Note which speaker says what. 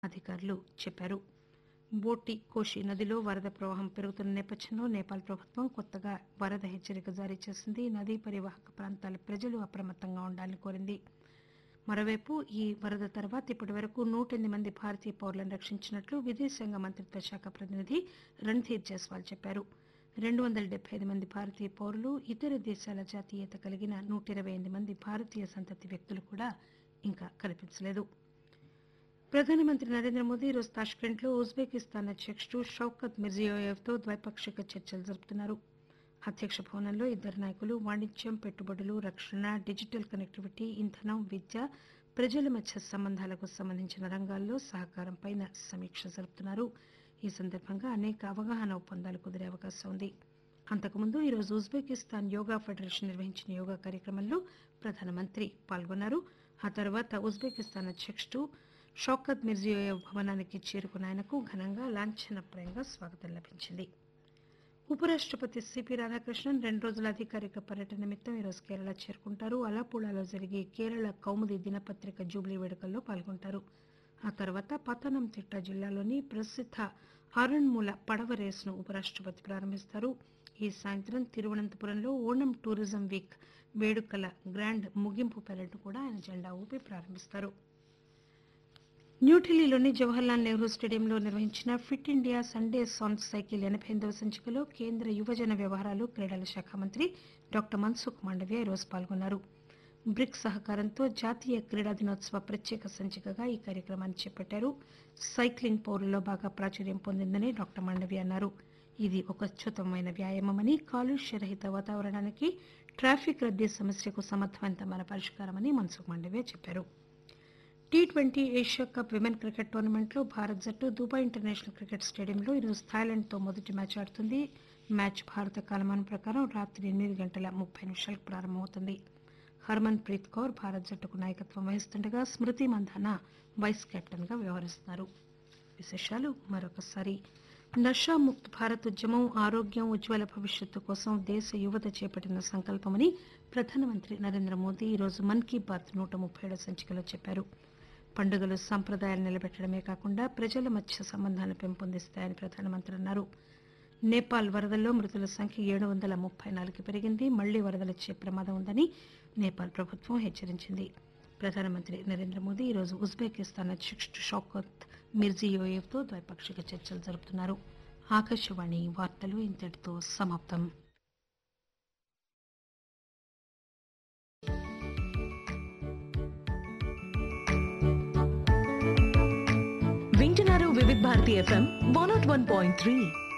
Speaker 1: అధికారులు చెప్పారు బోటి కోషి నదిలో వరద ప్రవాహం పెరుగుతున్న నేపథ్యంలో నేపాల్ ప్రభుత్వం కొత్తగా వరద హెచ్చరిక జారీ చేసింది నదీ పరివాహక ప్రాంతాల ప్రజలు అప్రమత్తంగా ఉండాలని కోరింది మరోవైపు ఈ వరద తర్వాత ఇప్పటి వరకు నూట ఎనిమిది మంది భారతీయ పౌరులను రక్షించినట్లు విదేశాంగ మంత్రిత్వ శాఖ ప్రతినిధి రణ్ధీర్ జైస్వాల్ చెప్పారు రెండు వందల డెబ్బై ఐదు మంది భారతీయ పౌరులు ఇతర దేశాల జాతీయత కలిగిన నూట ఇరవై ఎనిమిది మంది భారతీయ సంతతి వ్యక్తులు కూడా ఇంకా కనిపించలేదు ప్రధానమంత్రి నరేంద్ర మోదీ ఈరోజు తాష్కెంట్లో ఉజ్బెకిస్తాన్ అధ్యక్షుడు షౌకత్ మిర్జియోయేవ్తో ద్వైపాక్షిక చర్చలు జరుపుతున్నారు అధ్యక్ష భవనంలో ఇద్దరు నాయకులు వాణిజ్యం పెట్టుబడులు రక్షణ డిజిటల్ కనెక్టివిటీ ఇంధనం విద్య ప్రజల మధ్య సంబంధాలకు సంబంధించిన రంగాల్లో సహకారంపై సమీక్ష జరుపుతున్నారు ఈ సందర్భంగా అనేక అవగాహన ఒప్పందాలు కుదిరే అవకాశం ఉంది అంతకుముందు ఈరోజు ఉజ్బెకిస్తాన్ యోగా ఫెడరేషన్ నిర్వహించిన యోగా కార్యక్రమంలో ప్రధానమంత్రి పాల్గొన్నారు ఆ తర్వాత ఉజ్బెకిస్తాన్ అధ్యక్షుడు షౌకత్ మిర్జియోయేవ్ భవనానికి చేరుకున్న ఆయనకు ఘనంగా లాంఛనప్రాయంగా స్వాగతం లభించింది ఉపరాష్టపతి సిపి రాధాకృష్ణన్ రెండు రోజుల అధికారిక పర్యటన నిమిత్తం ఈరోజు కేరళ చేరుకుంటారు అలపుళాలో జరిగే కేరళ కౌముది దినపత్రిక జూబ్లీ వేడుకల్లో పాల్గొంటారు ఆ తర్వాత పతనంతిట్ట జిల్లాలోని ప్రసిద్ధ అరుణ్మూల పడవ రేసును ఉపరాష్టపతి ప్రారంభిస్తారు ఈ సాయంత్రం తిరువనంతపురంలో ఓణం టూరిజం వీక్ వేడుకల గ్రాండ్ ముగింపు పెరేడ్ కూడా ఆయన జెండా ఊపి ప్రారంభిస్తారు న్యూఢిల్లీలోని జవహర్లాల్ నెహ్రూ స్టేడియంలో నిర్వహించిన fit India Sundays on cycle ఎనభై ఎనిమిదవ సంచికలో కేంద్ర యువజన వ్యవహారాలు క్రీడల శాఖ మంత్రి డాక్టర్ మన్సుఖ్ మాండవ్య ఈరోజు పాల్గొన్నారు బ్రిక్స్ సహకారంతో జాతీయ క్రీడా దినోత్సవ ప్రత్యేక సంచికగా ఈ కార్యక్రమాన్ని చేపట్టారు సైక్లింగ్ పౌరుల్లో బాగా ప్రాచుర్యం పొందిందని డాక్టర్ మాండవ్య అన్నారు ఇది ఒక అత్యుత్తమమైన వ్యాయామమని కాలుష్య రహిత వాతావరణానికి ట్రాఫిక్ రద్దీ సమస్యకు సమర్థవంతమైన పరిష్కారమని మన్సుఖ్ మాండవ్య చెప్పారు T twenty Asia cup women cricket టోర్నమెంట్లో భారత్ జట్టు దుబాయ్ ఇంటర్నేషనల్ క్రికెట్ స్టేడియంలో ఈరోజు థాయిలాండ్తో మొదటి మ్యాచ్ ఆడుతుంది మ్యాచ్ భారత కాలమానం ప్రకారం రాత్రి ఎనిమిది గంటల ముప్పై నిమిషాలకు ప్రారంభమవుతుంది హర్మన్ ప్రీత్ కౌర్ భారత్ జట్టుకు నాయకత్వం వహిస్తుండగా స్మృతి మంధానా వైస్ కెప్టెన్ గా వ్యవహరిస్తున్నారు విశేషాలు మరొకసారి నషాముక్త్ భారత్ ఉద్యమం ఆరోగ్యం ఉజ్వల భవిష్యత్తు కోసం దేశ యువత చేపట్టిన సంకల్పమని ప్రధానమంత్రి నరేంద్ర మోదీ ఈరోజు మన్ కీ బాత్ నూట ముప్పై ఏడో సంచికలో చెప్పారు పండుగలు సంప్రదాయాలు నిలబెట్టడమే కాకుండా ప్రజల మధ్య సంబంధాలను పెంపొందిస్తాయని ప్రధానమంత్రి అన్నారు నేపాల్ వరదల్లో మృతుల సంఖ్య ఏడు వందల ముప్పై నాలుగు పెరిగింది మళ్లీ వరదలొచ్చే ప్రమాదం ఉందని నేపాల్ ప్రభుత్వం హెచ్చరించింది ప్రధానమంత్రి నరేంద్ర మోదీ ఈరోజు ఉజ్బెకిస్తాన్ అధ్యక్షుడు షౌకత్ మిర్జియోయేవ్తో ద్వైపాక్షిక చర్చలు జరుపుతున్నారు ఆకాశవాణి వార్తలు ఇంతటితో సమాప్తం
Speaker 2: వింటున్నారు Vividh Bharati FM one naught one point three